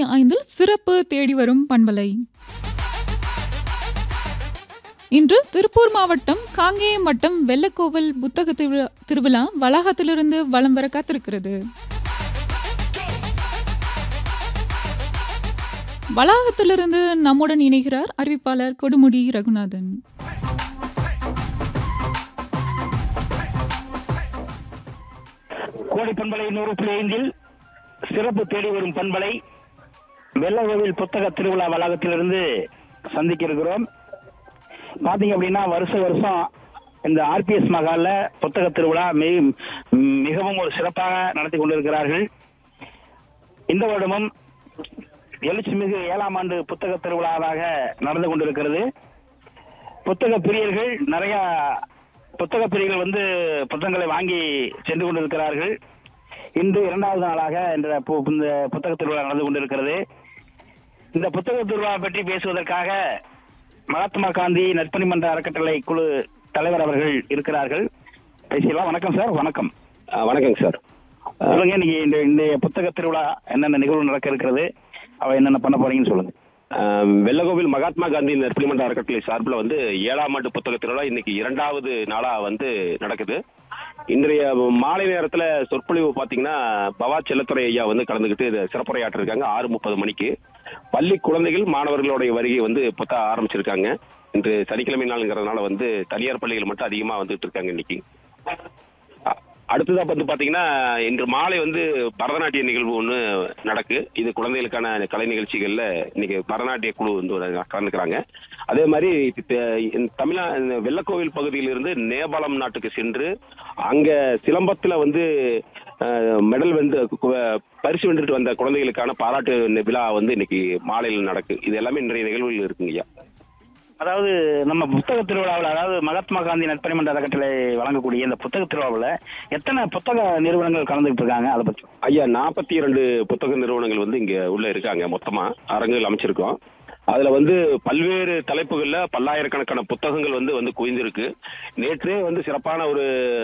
ஐந்தில் சிறப்பு தேடி வரும் பண்பலை இன்று திருப்பூர் மாவட்டம் காங்கேயம் வட்டம் வெள்ளக்கோவில் புத்தக திருவிழா திருவிழா வளாகத்திலிருந்து வலம் வர காத்திருக்கிறது வளாகத்திலிருந்து நம்முடன் இணைகிறார் அறிவிப்பாளர் கொடுமுடி ரகுநாதன் கோடை பண்பலை நூறு புள்ளி ஐந்தில் சிறப்பு தேடி வரும் பண்பலை வெள்ளகோவில் புத்தக திருவிழா வளாகத்திலிருந்து சந்திக்க இருக்கிறோம் பாத்தீங்க அப்படின்னா வருஷ வருஷம் இந்த ஆர்பிஎஸ் மகால்ல புத்தக திருவிழா மிக- மிகவும் ஒரு சிறப்பாக நடத்தி கொண்டிருக்கிறார்கள் இந்த வருடமும் எழுச்சிமிகு ஏழாம் ஆண்டு புத்தக திருவிழாவாக நடந்து கொண்டிருக்கிறது புத்தக பிரியர்கள் நிறைய புத்தக பிரியர்கள் வந்து புத்தகங்களை வாங்கி சென்று கொண்டிருக்கிறார்கள் இன்று இரண்டாவது நாளாக இந்த பு- இந்த புத்தக திருவிழா நடந்து கொண்டிருக்கிறது இந்த புத்தக திருவிழா பற்றி பேசுவதற்காக மகாத்மா காந்தி நற்பணி மன்ற அறக்கட்டளை குழு தலைவர் அவர்கள் இருக்கிறார்கள் பேசலாம் வணக்கம் சார் வணக்கம் ஆ, வணக்கங்க சார் சொல்லுங்க இன்னைக்கு இந்த இந்த புத்தக திருவிழா என்னென்ன நிகழ்வு நடக்க இருக்கிறது அவ என்னென்ன பண்ண போறீங்கன்னு சொல்லுங்க ஆ, வெள்ளகோவில் மகாத்மா காந்தி நெற்பிலிமன்ற அறக்கட்டளை சார்பில் வந்து ஏழாம் ஆண்டு புத்தக திருவிழா இன்னைக்கு இரண்டாவது நாளா வந்து நடக்குது இன்றைய மாலை நேரத்துல சொற்பொழிவு பாத்தீங்கன்னா பவா செல்லத்துறை ஐயா வந்து கலந்துக்கிட்டு இதை சிறப்புரையாற்ற இருக்காங்க ஆறு முப்பது மணிக்கு பள்ளி குழந்தைகள் மாணவர்களுடைய வருகை வந்து புத்த ஆரம்பிச்சிருக்காங்க இன்று சனிக்கிழமை நாளுங்கிறதுனால வந்து தனியார் பள்ளிகள் மட்டும் அதிகமா வந்துட்டு இருக்காங்க இன்னைக்கு அ- அடுத்ததா வந்து பாத்தீங்கன்னா இன்று மாலை வந்து பரதநாட்டிய நிகழ்வு ஒன்று நடக்கு இது குழந்தைகளுக்கான கலை நிகழ்ச்சிகள்ல இன்னைக்கு பரதநாட்டிய குழு வந்து ஒரு கலந்துக்கிறாங்க அதே மாதிரி இப்ப இந்த தமிழா இந்த வெள்ளக்கோவில் பகுதியிலிருந்து நேபாளம் நாட்டுக்கு சென்று அங்க சிலம்பத்துல வந்து அஹ், மெடல் வந்து கு- பரிசு வென்றுட்டு வந்த குழந்தைகளுக்கான பாராட்டு விழா வந்து இன்னைக்கு மாலையில் நடக்கு இது எல்லாமே இன்றைய நிகழ்வுகள் இருக்குங்க ஐயா அதாவது நம்ம புத்தக திருவிழாவில் அதாவது மகாத்மா காந்தி நற்பணி மன்ற அறக்கட்டளை வழங்கக்கூடிய இந்த புத்தக திருவிழாவில் எத்தனை புத்தக நிறுவனங்கள் கலந்துகிட்டு இருக்காங்க அதை பற்றி ஐயா நாற்பத்தி இரண்டு புத்தக நிறுவனங்கள் வந்து இங்க உள்ள இருக்காங்க மொத்தமா அரங்குகள் அமைச்சிருக்கோம் அதுல வந்து பல்வேறு தலைப்புகள்ல பல்லாயிரக்கணக்கான புத்தகங்கள் வந்து வந்து குவிந்திருக்கு நேற்றே வந்து சிறப்பான ஒரு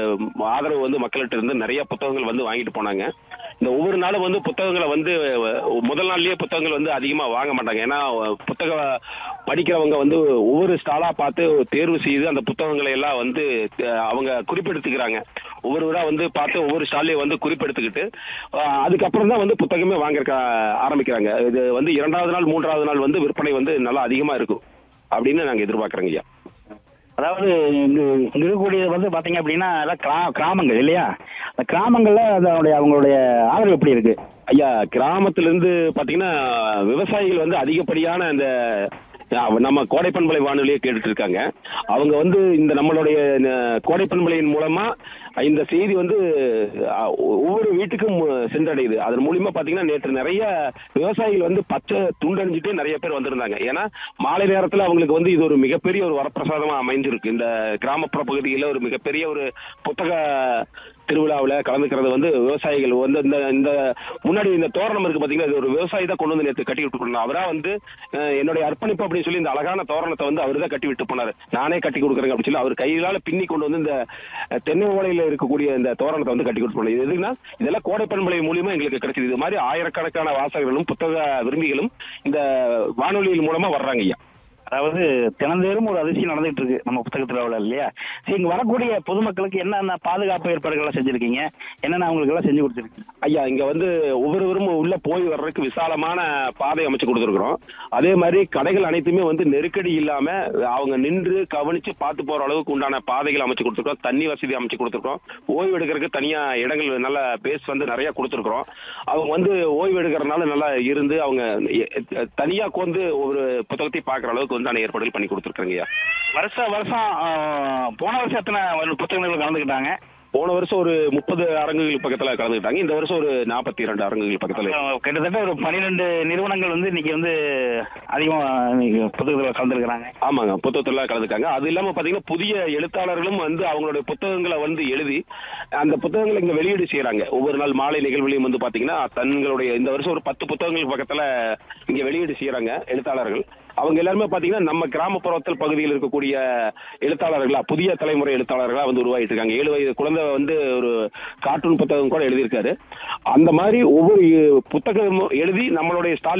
ஆதரவு வந்து மக்கள்கிட்ட இருந்து நிறைய புத்தகங்கள் வந்து வாங்கிட்டு போனாங்க இந்த ஒவ்வொரு நாளும் வந்து புத்தகங்களை வந்து அஹ், முதல் நாள்லயே புத்தகங்கள் வந்து அதிகமா வாங்க மாட்டாங்க ஏன்னா அஹ், புத்தக படிக்கிறவங்க வந்து ஒவ்வொரு ஸ்டாலா பார்த்து தேர்வு செய்து அந்த புத்தகங்களை எல்லாம் வந்து அஹ், அவங்க குறிப்பெடுத்துக்கிறாங்க ஒவ்வொருவரா வந்து பார்த்து ஒவ்வொரு ஸ்டாலையும் வந்து குறிப்பெடுத்துக்கிட்டு அஹ், அதுக்கப்புறம் தான் வந்து புத்தகமே வாங்க ஆரம்பிக்கிறாங்க இது வந்து இரண்டாவது நாள் மூன்றாவது நாள் வந்து விற்பனை வந்து நல்லா அதிகமா இருக்கும் அப்படின்னு நாங்க எதிர்பார்க்கறோங்க ஐயா அதாவது இங்க இங்க இருக்கக்கூடியது வந்து பாத்தீங்க அப்படின்னா எல்லாம் கிரா- கிராமங்கள் இல்லையா அந்த கிராமங்கள்ல அதனுடைய அவங்களுடைய ஆதரவு எப்படி இருக்கு ஐயா கிராமத்துல இருந்து பாத்தீங்கன்னா விவசாயிகள் வந்து அதிகப்படியான அந்த அஹ், நம்ம கோடைப்பண்பலை வானொலியை கேட்டுட்டு இருக்காங்க அவங்க வந்து இந்த நம்மளுடைய இந்த கோடைப்பண்பலையின் மூலமா இந்த செய்தி வந்து அஹ், ஒவ்வொரு வீட்டுக்கும் சென்றடையுது அதன் மூலியமா பாத்தீங்கன்னா நேற்று நிறைய விவசாயிகள் வந்து பச்சை துண்டணிஞ்சிட்டு நிறைய பேர் வந்திருந்தாங்க ஏன்னா மாலை நேரத்துல அவங்களுக்கு வந்து இது ஒரு மிகப்பெரிய ஒரு வரப்பிரசாதமா அமைஞ்சிருக்கு இந்த கிராமப்புற பகுதியில் ஒரு மிகப்பெரிய ஒரு புத்தக திருவிழாவில் கலந்துக்கிறது வந்து விவசாயிகள் வந்து இந்த இந்த முன்னாடி இந்த தோரணம் இருக்கு பாத்தீங்கன்னா இது ஒரு விவசாயி தான் கொண்டு வந்து நேற்று கட்டி விட்டு போனார் அவரா வந்து அஹ், என்னுடைய அர்ப்பணிப்பு அப்படின்னு சொல்லி இந்த அழகான தோரணத்தை வந்து அவர் தான் கட்டி விட்டு போனார் நானே கட்டி கொடுக்குறேங்க அப்படின்னு சொல்லி அவர் கையிலால பின்னி கொண்டு வந்து இந்த அஹ், தென்னை ஓலையில இருக்கக்கூடிய இந்த தோரணத்தை வந்து கட்டி கொடுத்து போனார் இது எதுக்குன்னா இதெல்லாம் கோடை பண்பலை மூலியமா எங்களுக்கு கிடைச்சது இது மாதிரி ஆயிரக்கணக்கான வாசகர்களும் புத்தக விரும்பிகளும் இந்த வானொலியின் மூலமா வர்றாங்க ஐயா அதாவது தினந்தேறும் ஒரு அதிசயம் நடந்துகிட்டு இருக்கு நம்ம புத்தக திருவிழாவில் இல்லையா சரி இங்க வரக்கூடிய பொதுமக்களுக்கு என்னென்ன பாதுகாப்பு ஏற்பாடுகள் எல்லாம் செஞ்சிருக்கீங்க என்னென்ன அவங்களுக்கு எல்லாம் செஞ்சு கொடுத்துருக்கீங்க ஐயா இங்க வந்து ஒவ்வொருவரும் உள்ள போய் வர்றதுக்கு விசாலமான பாதை அமைச்சு கொடுத்துருக்குறோம் அதே மாதிரி கடைகள் அனைத்துமே வந்து நெருக்கடி இல்லாம அவங்க நின்று கவனிச்சு பார்த்து போற அளவுக்கு உண்டான பாதைகள் அமைச்சு கொடுத்துருக்கோம் தண்ணி வசதி அமைச்சு கொடுத்துருக்கோம் ஓய்வு எடுக்கிறதுக்கு தனியா இடங்கள் நல்ல பேஸ் வந்து நிறைய கொடுத்துருக்குறோம் அவங்க வந்து ஓய்வு எடுக்கிறதுனால நல்லா இருந்து அவங்க எ- எ- தனியா கோந்து ஒரு புத்தகத்தை பார்க்குற அளவுக்கு உண்டான ஏற்பாடுகள் பண்ணி கொடுத்துருக்காங்க ஐயா வருஷ வருஷம் ஆஹ், போன வருஷம் எத்தனை புத்தகங்கள் கலந்துக்கிட்டாங்க போன வருஷம் ஒரு முப்பது அரங்குகள் பக்கத்துல கலந்துக்கிட்டாங்க இந்த வருஷம் ஒரு நாற்பத்தி இரண்டு அரங்குகள் பக்கத்துல ஆஹ், கிட்டத்தட்ட ஒரு பன்னிரெண்டு நிறுவனங்கள் வந்து இன்னைக்கு வந்து அதிகமா இன்னைக்கு புத்தகத்தில் கலந்துருக்கிறாங்க ஆமாங்க புத்தகத்துல கலந்துக்காங்க அது இல்லாம பாத்தீங்கன்னா புதிய எழுத்தாளர்களும் வந்து அவங்களுடைய புத்தகங்களை வந்து எழுதி அந்த புத்தகங்களை இங்க வெளியீடு செய்யறாங்க ஒவ்வொரு நாள் மாலை நிகழ்வுலையும் வந்து பாத்தீங்கன்னா தங்களுடைய இந்த வருஷம் ஒரு பத்து புத்தகங்கள் பக்கத்துல இங்க வெளியீடு செய்யறாங்க எழுத்தாளர்கள் அவங்க எல்லாருமே பாத்தீங்கன்னா நம்ம கிராமப்புறத்தில் பகுதியில் இருக்கக்கூடிய எழுத்தாளர்களா புதிய தலைமுறை எழுத்தாளர்களா வந்து உருவாகிட்டு இருக்காங்க ஏழு வயது குழந்தை வந்து ஒரு கார்ட்டூன் புத்தகம் கூட எழுதியிருக்காரு அந்த மாதிரி ஒவ்வொரு புத்தகமும் எழுதி நம்மளுடைய ஸ்டால்